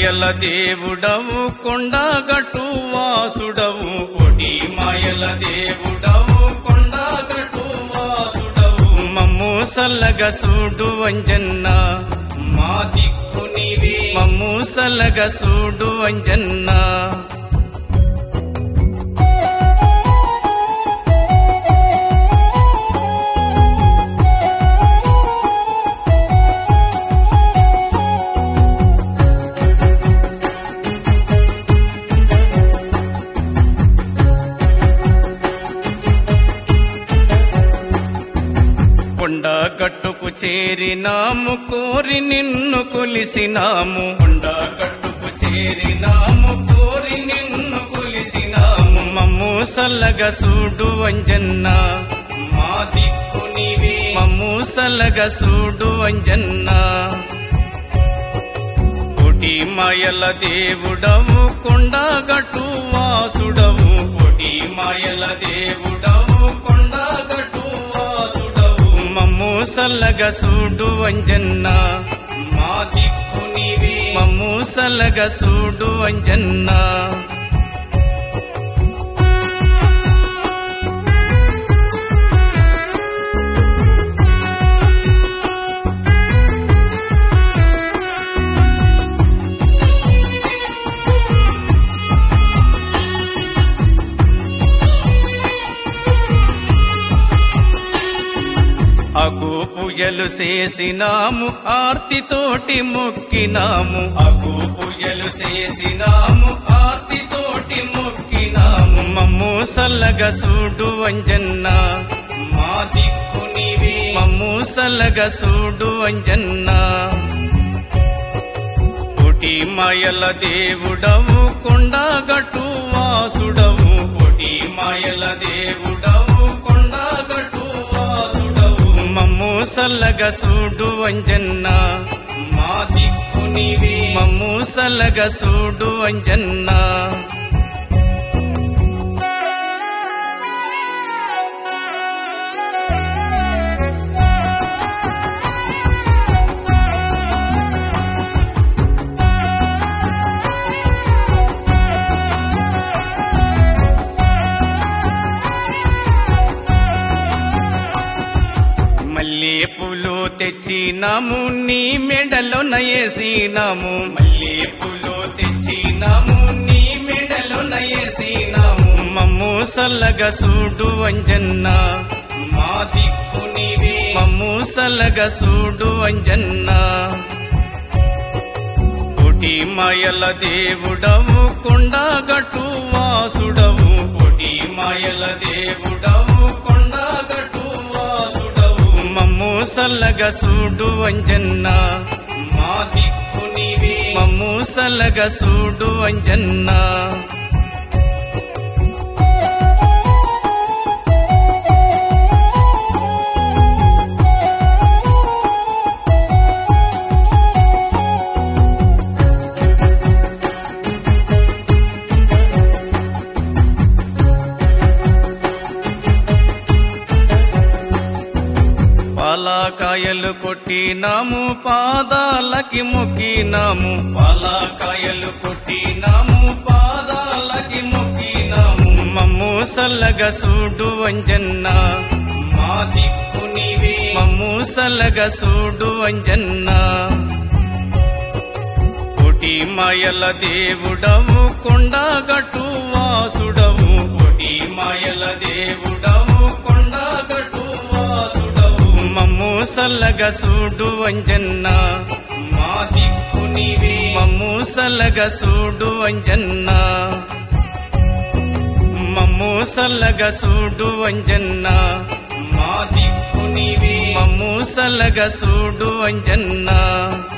మాయల దేవుడవు కొండగట్టు వాసుడవు కొటి మాయల దేవుడవు కొండగట్టు వాసుడవు మమ్ము సల్లగ సూడు అంజన్న మా దిక్కు నీవే మమ్ము సల్లగ సూడు అంజన్న కొండ గట్టుకు చేరినాము కోరి నిన్ను కొలిసినాము కొండ గట్టుకు చేరినాము కోరి నిన్ను కొలిసినాము మమ్ము సల్లగ సూడు అంజన్న మా దిక్కు నీవే మమ్ము సల్లగ సూడు అంజన్న కోటి మాయల దేవుడవు కొండగట్టు వాసుడవు కోటి మాయల దేవుడవు కొండగట్టు వాసుడవు మమ్ము సల్లగ సూడు అంజన్న మా దిక్కు నీవే మమ్ము సల్లగ సూడు అంజన్న అగు పూజలు చేసినాము ఆర్తితోటి మొక్కినాము అగు పూజలు చేసినాము ఆర్తితోటి మొక్కినాము మమ్ము సల్లగ సూడు అంజన్న మా దిక్కు నీవే మమ్ము సల్లగ సూడు అంజన్న కోటి మాయల దేవుడవు కొండగట్టు వాసుడవు కోటి మాయల దేవుడవు కొండగట్టు వాసుడవు మమ్ము సల్లగ సూడు అంజన్న మా దిక్కు నీవే మమ్ము సల్లగ సూడు అంజన్న మల్లె పూలు తెచ్చినాము నీ మెడలో నయేసినాము మల్లె పూలు తెచ్చినాము నీ మెడలో నయేసినాము మమ్ము సల్లగ సూడు అంజన్న మా దిక్కు నీవే మమ్ము సల్లగ సూడు అంజన్న కోటి మాయల దేవుడవు కొండగట్టు వాసుడవు కోటి మాయల దేవుడవు కొండగట్టు వాసుడవు మమ్ము సల్లగ సూడు అంజన్న మా దిక్కు నీవే మమ్ము సల్లగ సూడు అంజన్న పాలకాయలు కొట్టినాము పాదాలకి మొక్కినాము పాలకాయలు కొట్టినాము పాదాలకి మొక్కినాము మమ్ము సల్లగ సూడు అంజన్న మా దిక్కు నీవే మమ్ము సల్లగ సూడు అంజన్న కోటి మాయల దేవుడవు కొండగట్టు వాసుడవు కోటి మాయల దేవుడవు కొండగట్టు వాసుడవు మమ్ము సల్లగ సూడు అంజన్న మా దిక్కు నీవే మమ్ము సల్లగ సూడు అంజన్న మమ్ము సల్లగ సూడు అంజన్న మా దిక్కు నీవే మమ్ము సల్లగ సూడు అంజన్న